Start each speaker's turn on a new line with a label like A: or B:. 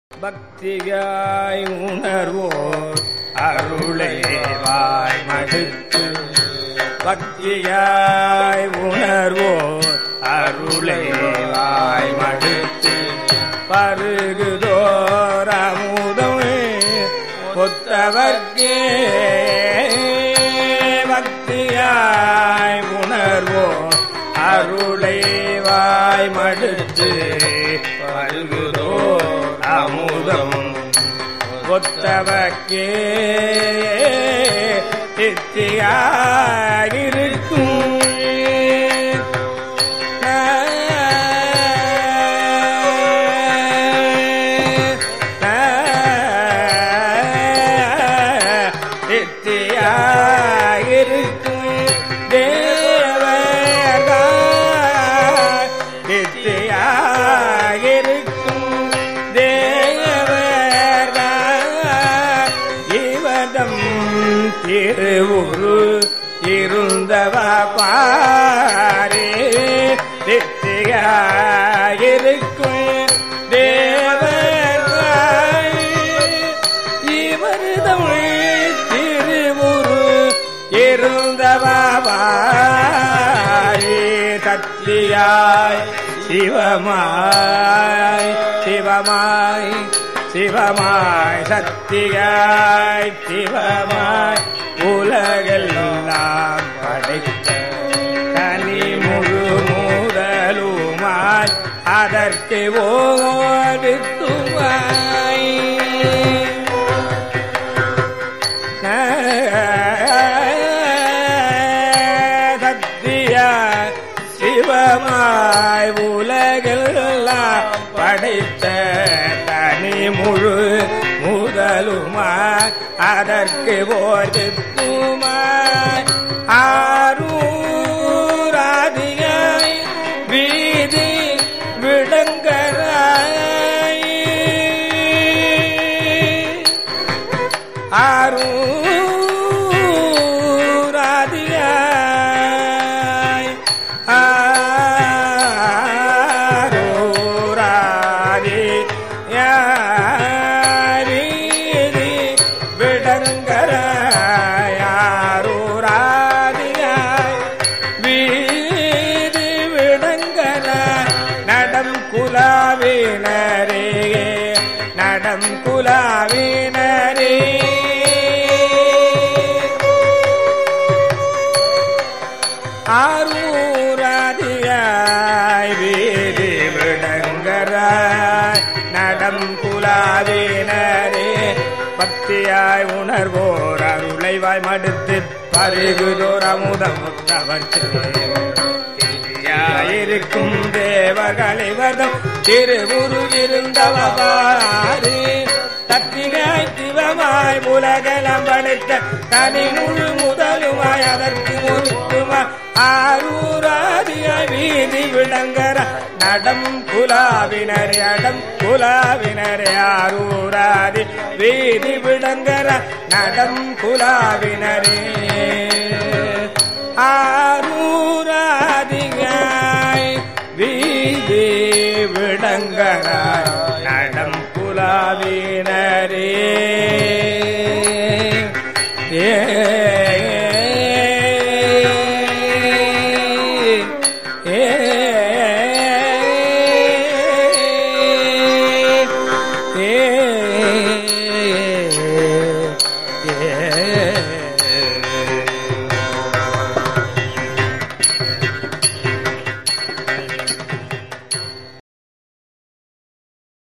A: பக்தியாய் உணர்வோர் அருளை வாய் மடுத்து பக்தியாய் உணர்வோர் அருளை வாய் மடுத்து பருகுதோர் அமுதம் பொத்தவர்க்கே பக்தியாய் உணர்வோர் அருளை வாய் மடுத்து பருகுதோர் அமுதம் ஒத்தவக்கே தித்தியாயிருக்கும் தித்தியாயிருக்கும் தேவர்கள் தித்தியாயிருக்கும் தேவர்கள் இவதம் திருவுரு இருந்தவ பாரே தித்தியாயிருக்கும் தேவர்கள் இவர்தம் திருவுரு இருந்தவாய் சத்தியாய் சிவமாய் சிவமாய் சிவமாய் சத்தியாய் சிவமாய் உலகெல்லாம் படைத்த தனி முழு முதலுமாய் அதற்கு ஓடுத்துமாய் சத்திய சிவமாய் உலகெல்லாம் படைத்த தனி முழு முதலுமாய் அதற்கு ஓடுத்துமாய் ஆரூராதியாய் வீதி விடங்கராய் ஆரூராதியாய் ஆரூராதி யாரீதி விடங்கராய் ஆரூராதியாய் வீதி விடங்கராய் நடம் குலாவினரே நடம் குலாவினரே ஆரூராதியாய் வீதி விடங்கராய் நடம் குலாவினரே பக்தியாய் உணர்வோர் அருளைவாய் மடுத்து பருகுதோர் அமுதம் இருக்கும் தேவர்கள் இவர்தம் திருவுரு இருந்தவாறு தத்தினாய் சிவமாய் உலகலம் படைத்த தனி முழு முதலுமாய் அதற்கு ஒருத்துமா ஆரூராதியாய் வீதி விளங்கர நடம் குலாவினரே அடம் குலாவினரே ஆரூராதி வீதி விளங்கர நடம் குலாவினரே ஆரூராதியாய் வீதி விளங்கராய் நடம் குலாவினரே